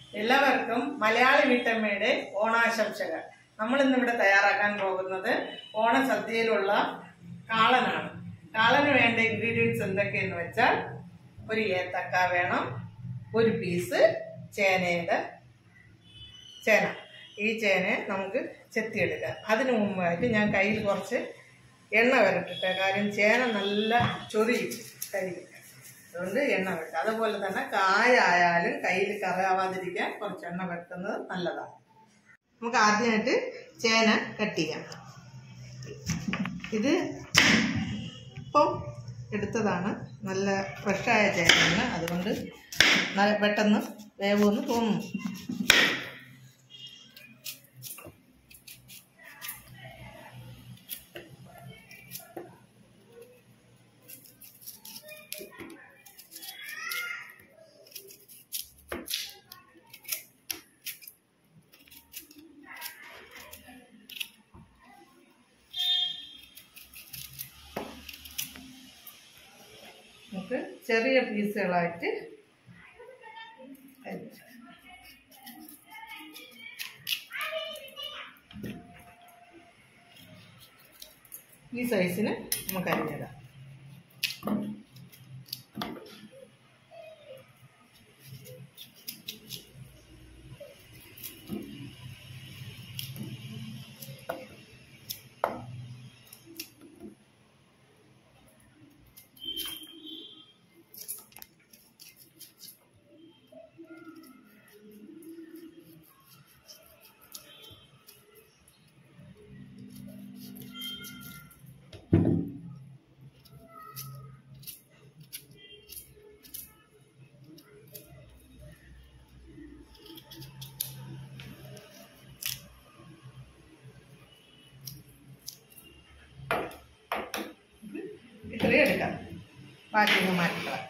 എല്ലാവർക്കും മലയാളി വീട്ടമ്മയുടെ ഓണാശംസകൾ നമ്മൾ ഇന്നിവിടെ തയ്യാറാക്കാൻ പോകുന്നത് ഓണസദ്യയിലുള്ള കാളനാണ് കാളന് വേണ്ട ഇൻഗ്രീഡിയൻസ് എന്തൊക്കെയെന്ന് വെച്ചാൽ ഒരു ഏത്തക്ക വേണം ഒരു പീസ് ചേനയുടെ ചേന ഈ ചേന നമുക്ക് ചെത്തിയെടുക്കാം അതിനു മുമ്പായിട്ട് ഞാൻ കയ്യിൽ കുറച്ച് എണ്ണ വരട്ടിട്ട് കാര്യം ചേന നല്ല ചൊറിയും കയ്യിൽ അതുകൊണ്ട് എണ്ണ വരട്ടുക അതുപോലെ തന്നെ കായായാലും കയ്യിൽ കറയാവാതിരിക്കാൻ കുറച്ച് എണ്ണ വരട്ടുന്നത് നല്ലതാണ് നമുക്ക് ആദ്യമായിട്ട് ചേന കട്ട് ചെയ്യാം ഇത് ഇപ്പം എടുത്തതാണ് നല്ല ഫ്രഷായ ചേനയാണ് അതുകൊണ്ട് നല്ല പെട്ടെന്ന് വേവുമെന്ന് തോന്നുന്നു നമുക്ക് ചെറിയ പീസുകളായിട്ട് അരിഞ്ഞ് ഈ സൈസിന് നമുക്ക് അരിഞ്ഞിടാം ഇത്രയും എടുക്കാം ബാക്കി ഒന്ന് മാറ്റിക്കളാം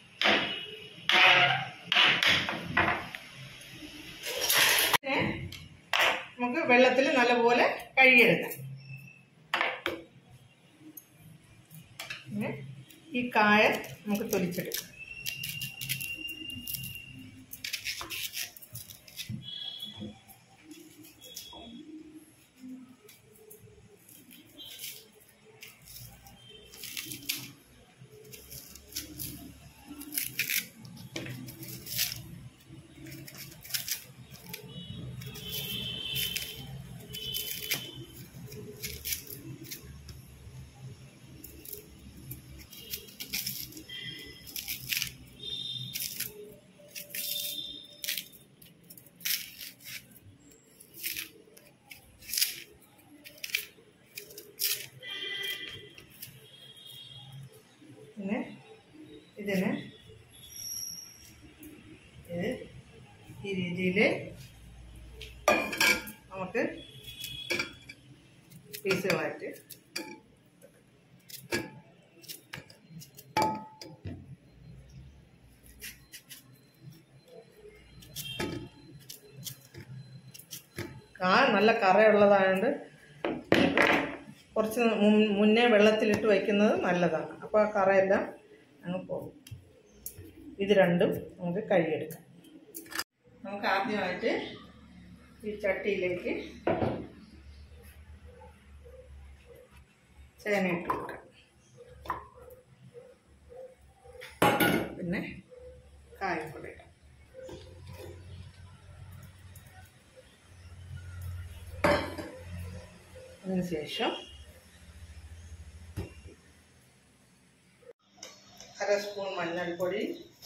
പിന്നെ നമുക്ക് വെള്ളത്തിൽ നല്ലപോലെ കഴുകിയെടുക്കാം പിന്നെ ഈ കായ നമുക്ക് തൊലിച്ചെടുക്കാം പിന്നെ ഇതിന് ഇത് ഈ രീതിയിൽ നമുക്ക് പീസുകളായിട്ട് കാ നല്ല കറയുള്ളതായതുകൊണ്ട് നമുക്ക് കുറച്ച് മുൻ- മുന്നേ വെള്ളത്തിലിട്ട് വയ്ക്കുന്നത് നല്ലതാണ് അപ്പോൾ ആ കറയെല്ലാം അങ്ങ് പോകും ഇത് രണ്ടും നമുക്ക് കഴുകിയെടുക്കാം നമുക്ക് ആദ്യമായിട്ട് ഈ ചട്ടിയിലേക്ക് ചേന ഇട്ട് കൊടുക്കാം പിന്നെ കായപ്പൊടി ഇടാം അതിനുശേഷം അര സ്പൂൺ മഞ്ഞൾപ്പൊടി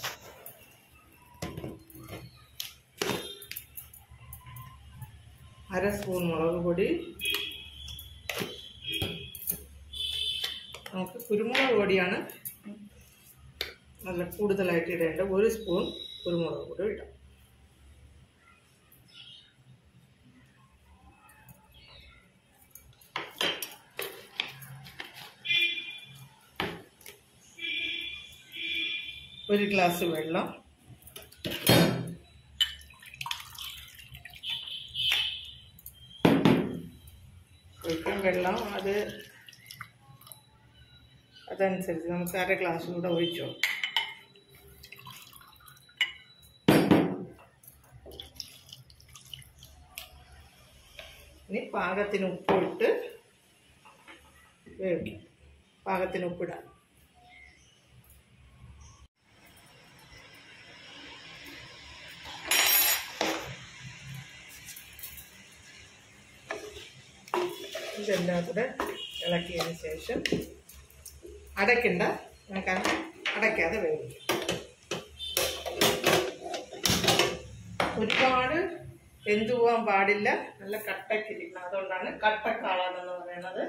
അര സ്പൂൺ മുളക് പൊടി നമുക്ക് കുരുമുളക് പൊടിയാണ് നല്ല കൂടുതലായിട്ട് ഇടേണ്ടത് ഒരു സ്പൂൺ കുരുമുളക് പൊടി ഇടാം ഒരു ഗ്ലാസ് വെള്ളം ഒഴിക്കും വെള്ളം അത് അതനുസരിച്ച് നമുക്ക് അര ഗ്ലാസ് കൂടെ ഒഴിച്ചോ ഇനി പാകത്തിന് ഉപ്പിട്ട് വേവിക്കും പാകത്തിന് ഉപ്പിടാം ഇതെല്ലാം കൂടെ ഇളക്കിയതിന് ശേഷം അടയ്ക്കണ്ട നമുക്ക് അടയ്ക്കാതെ വേവിക്കും ഒരുപാട് വെന്തു പോകാൻ പാടില്ല നല്ല കട്ടക്കിരിക്കണം അതുകൊണ്ടാണ് കട്ടക്കാളാണെന്ന് പറയുന്നത്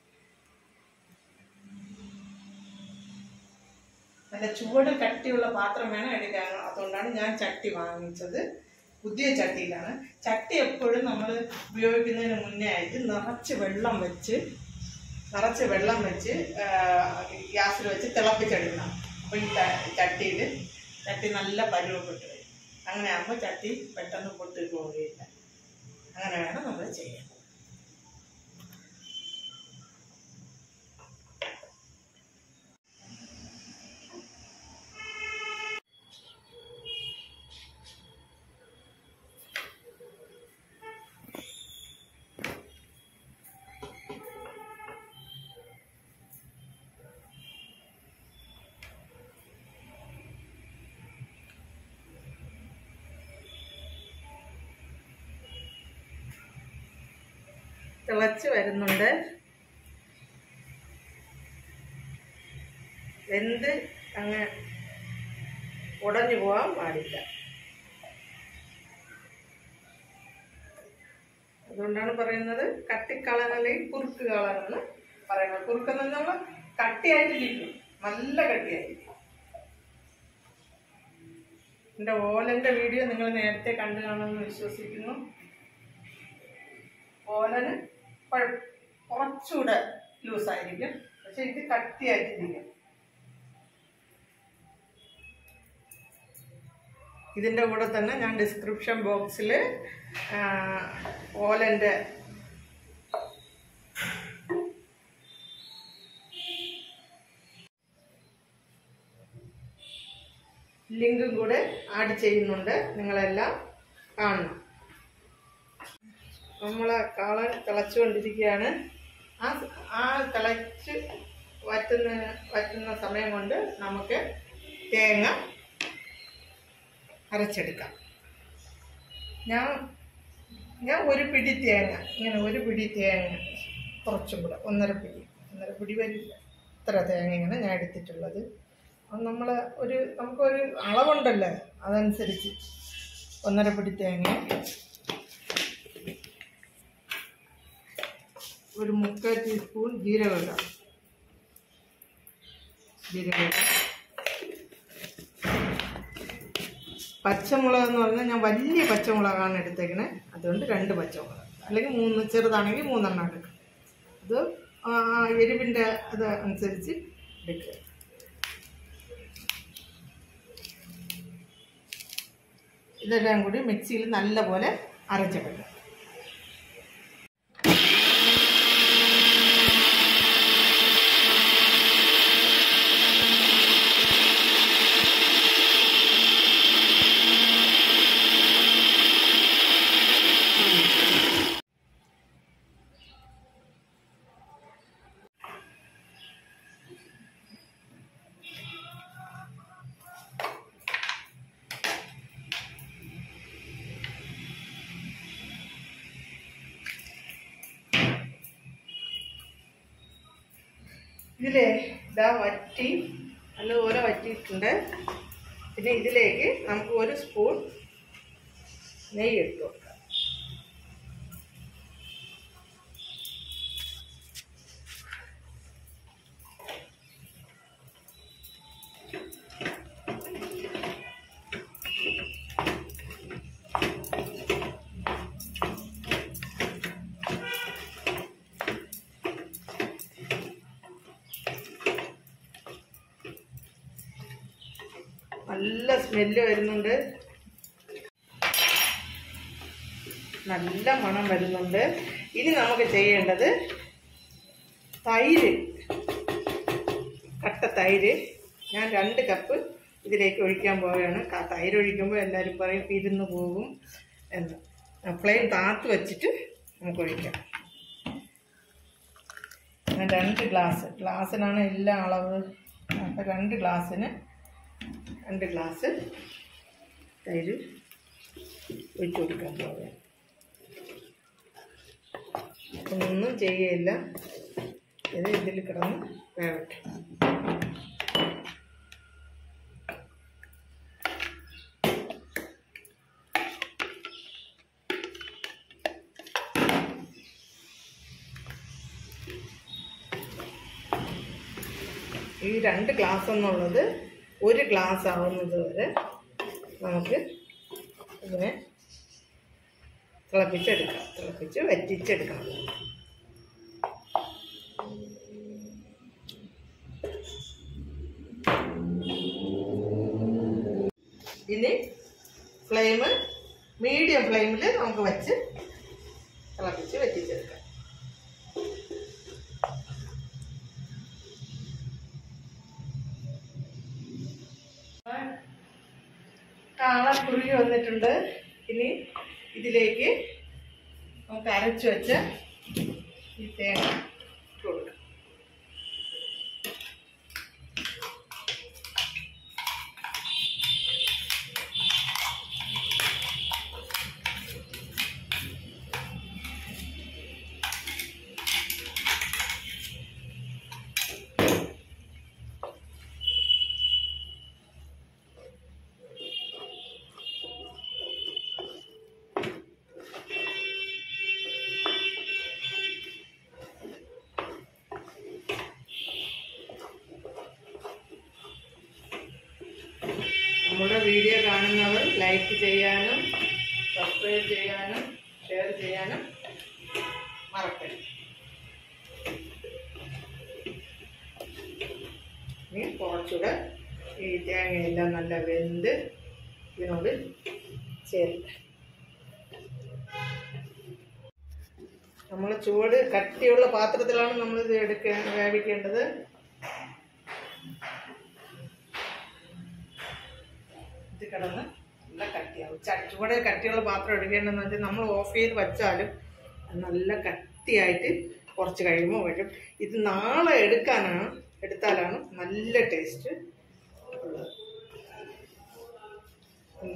നല്ല ചുവട് കട്ടിയുള്ള പാത്രം വേണം എടുക്കാൻ അതുകൊണ്ടാണ് ഞാൻ ചട്ടി വാങ്ങിച്ചത് പുതിയ ചട്ടിയിലാണ് ചട്ടി എപ്പോഴും നമ്മൾ ഉപയോഗിക്കുന്നതിന് മുന്നേ ആയിട്ട് നിറച്ച് വെള്ളം വെച്ച് നിറച്ച് വെള്ളം വെച്ച് ഗ്യാസിൽ വെച്ച് തിളപ്പിച്ചെടുക്കണം അപ്പോൾ ഈ ചട്ടിയിൽ ചട്ടി നല്ല പരുവപ്പെട്ട് വരും അങ്ങനെ ആകുമ്പോൾ ചട്ടി പെട്ടെന്ന് പൊട്ടി പോവുകയില്ല അങ്ങനെ വേണം നമ്മൾ ചെയ്യാൻ തിളച്ച് വരുന്നുണ്ട് വെന്ത് അങ്ങ് ഉടഞ്ഞു പോകാൻ പാടില്ല അതുകൊണ്ടാണ് പറയുന്നത് കട്ടിക്കളൻ അല്ലെങ്കിൽ കുറുക്ക് കളനെന്ന് പറയുന്നത് കുറുക്കെന്ന് നമ്മൾ കട്ടിയായിട്ടിരിക്കും നല്ല കട്ടിയായിരിക്കും എൻ്റെ ഓലൻ്റെ വീഡിയോ നിങ്ങൾ നേരത്തെ കണ്ടു കാണുമെന്ന് വിശ്വസിക്കുന്നു ഓലന് കുഴ- കുറച്ചുകൂടെ ലൂസായിരിക്കും പക്ഷെ ഇത് കട്ടിയായിട്ടിരിക്കും ഇതിൻ്റെ കൂടെ തന്നെ ഞാൻ ഡിസ്ക്രിപ്ഷൻ ബോക്സിൽ ഓലൻ്റെ ലിങ്കും കൂടെ ആഡ് ചെയ്യുന്നുണ്ട് നിങ്ങളെല്ലാം കാണണം നമ്മളെ കാളൻ തിളച്ചുകൊണ്ടിരിക്കുകയാണ് ആ ആ തിളച്ച് വറ്റുന്ന വറ്റുന്ന സമയം കൊണ്ട് നമുക്ക് തേങ്ങ അരച്ചെടുക്കാം ഞാൻ ഞാൻ ഒരു പിടി തേങ്ങ ഇങ്ങനെ ഒരു പിടി തേങ്ങ കുറച്ചും കൂടെ ഒന്നര പിടി ഒന്നര പിടി വരില്ല ഇത്ര തേങ്ങയാണ് ഞാൻ എടുത്തിട്ടുള്ളത് അത് നമ്മൾ ഒരു നമുക്കൊരു അളവുണ്ടല്ലോ അതനുസരിച്ച് ഒന്നര പിടി തേങ്ങ ഒരു മുക്കാൽ ടീസ്പൂൺ ജീരകം ഇടാം ജീരകം ഇടാം പച്ചമുളക് എന്ന് പറഞ്ഞാൽ ഞാൻ വലിയ പച്ചമുളകാണ് എടുത്തേക്കണേ അതുകൊണ്ട് രണ്ട് പച്ചമുളക് അല്ലെങ്കിൽ മൂന്ന് ചെറുതാണെങ്കിൽ മൂന്നെണ്ണം എടുക്കും അത് ആ എരിവിൻ്റെ അത് അനുസരിച്ച് എടുക്കുക ഇതെല്ലാം കൂടി മിക്സിയിൽ നല്ലപോലെ അരച്ചെടുക്കുക ഇതിലേ ഇതാ വറ്റി നല്ലപോലെ വറ്റിയിട്ടുണ്ട് പിന്നെ ഇതിലേക്ക് നമുക്ക് ഒരു സ്പൂൺ നെയ്യ് ഇട്ട് കൊടുക്കാം നല്ല സ്മെല്ല് വരുന്നുണ്ട് നല്ല മണം വരുന്നുണ്ട് ഇനി നമുക്ക് ചെയ്യേണ്ടത് തൈര് കട്ട തൈര് ഞാൻ രണ്ട് കപ്പ് ഇതിലേക്ക് ഒഴിക്കാൻ പോവുകയാണ് ക- തൈര് ഒഴിക്കുമ്പോൾ എല്ലാവരും പറയും ഇരുന്ന് പോകും എന്ന് ഫ്ലെയിം താത്ത് വെച്ചിട്ട് നമുക്ക് ഒഴിക്കാം ഞാൻ രണ്ട് ഗ്ലാസ് ഗ്ലാസ്സിനാണ് എല്ലാ അളവ് അപ്പോൾ രണ്ട് ഗ്ലാസ്സിന് രണ്ട് ഗ്ലാസ് തൈര് ഒഴിച്ചു കൊടുക്കാൻ പോവുക ഒന്നും ചെയ്യുകയില്ല ഇത് ഇതിൽ കിടന്ന് വേവട്ടെ ഈ രണ്ട് ഗ്ലാസ് എന്നുള്ളത് ഒരു ഗ്ലാസ് ആവുന്നത് വരെ നമുക്ക് ഇതിനെ തിളപ്പിച്ചെടുക്കാം തിളപ്പിച്ച് വറ്റിച്ചെടുക്കണം ഇനി ഫ്ലെയിം മീഡിയം ഫ്ലെയിമിൽ നമുക്ക് വെച്ച് തിളപ്പിച്ച് വറ്റിച്ചെടുക്കാം കാള കുറുകി വന്നിട്ടുണ്ട് ഇനി ഇതിലേക്ക് നമുക്ക് അരച്ചു വെച്ച ഈ തേങ്ങ ഇട്ട് കൊടുക്കാം നമ്മുടെ വീഡിയോ കാണുന്നവർ ലൈക്ക് ചെയ്യാനും സബ്സ്ക്രൈബ് ചെയ്യാനും ഷെയർ ചെയ്യാനും മറക്കരുത് ഇനി കുറച്ചുകൂടെ ഈ തേങ്ങയെല്ലാം നല്ല വെന്ത് ഇതിനോട് ചേർത്ത് നമ്മൾ ചൂട് കട്ടിയുള്ള പാത്രത്തിലാണ് നമ്മളിത് എടുക്ക വേവിക്കേണ്ടത് ഇത് കിടന്ന് നല്ല കട്ടിയാവും ച- ചൂട് കട്ടിയുള്ള പാത്രം എടുക്കേണ്ടതെന്ന് വെച്ചാൽ നമ്മൾ ഓഫ് ചെയ്ത് വെച്ചാലും അത് നല്ല കട്ടിയായിട്ട് കുറച്ച് കഴിയുമ്പോൾ വരും ഇത് നാളെ എടുക്കാനാണ് എടുത്താലാണ് നല്ല ടേസ്റ്റ് ഉള്ളത് ഉം.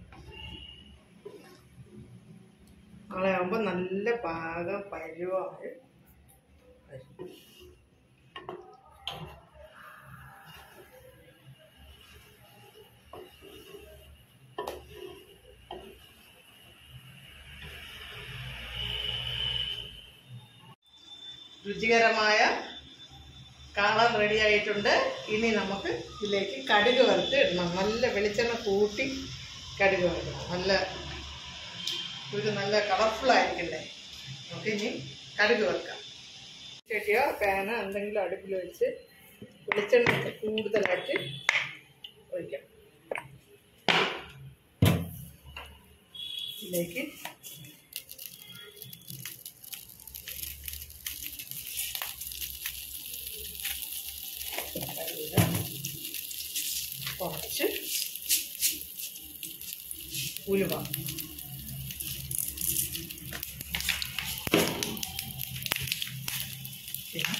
നാളെ ആകുമ്പോൾ നല്ല പാകം പരുവമായി വരും രുചികരമായ കാളൻ റെഡി ആയിട്ടുണ്ട് ഇനി നമുക്ക് ഇതിലേക്ക് കടുക് വറുത്ത് ഇടണം നല്ല വെളിച്ചെണ്ണ കൂട്ടി കടുക് വറുക്കണം നല്ല ഒരു നല്ല കളർഫുൾ ആയിരിക്കണ്ടേ നമുക്ക് ഇനി കടുക് വറുക്കാം ചട്ടിയോ പാന എന്തെങ്കിലും അടുപ്പിൽ വെച്ച് വെളിച്ചെണ്ണ ഒക്കെ കൂടുതലായിട്ട് ഒഴിക്കാം ഇതിലേക്ക് കടുക് കുറച്ച് ഉലുവ പിന്നെ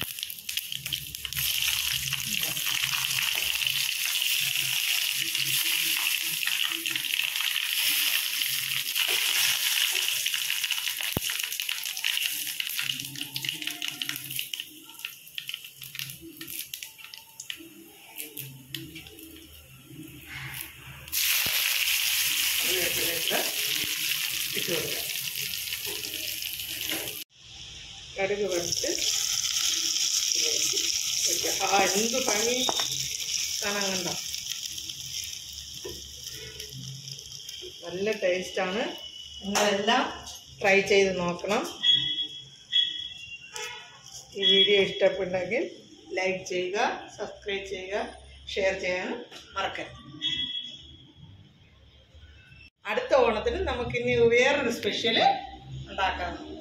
വേപ്പിലേക്ക് ഇട്ട് കൊടുക്കാം കടുക് വറുത്ത് ഇതിലേക്ക് ഒഴിക്കാം. ആ എന്ത് ഭംഗി കാണാൻ കണ്ടോ നല്ല ടേസ്റ്റാണ് നിങ്ങളെല്ലാം ട്രൈ ചെയ്ത് നോക്കണം ഈ വീഡിയോ ഇഷ്ടപ്പെട്ടെങ്കിൽ ലൈക്ക് ചെയ്യുക സബ്സ്ക്രൈബ് ചെയ്യുക ഷെയർ ചെയ്യാനും മറക്കരുത് അടുത്ത ഓണത്തിന് നമുക്കിനി വേറൊരു സ്പെഷ്യൽ ഉണ്ടാക്കാം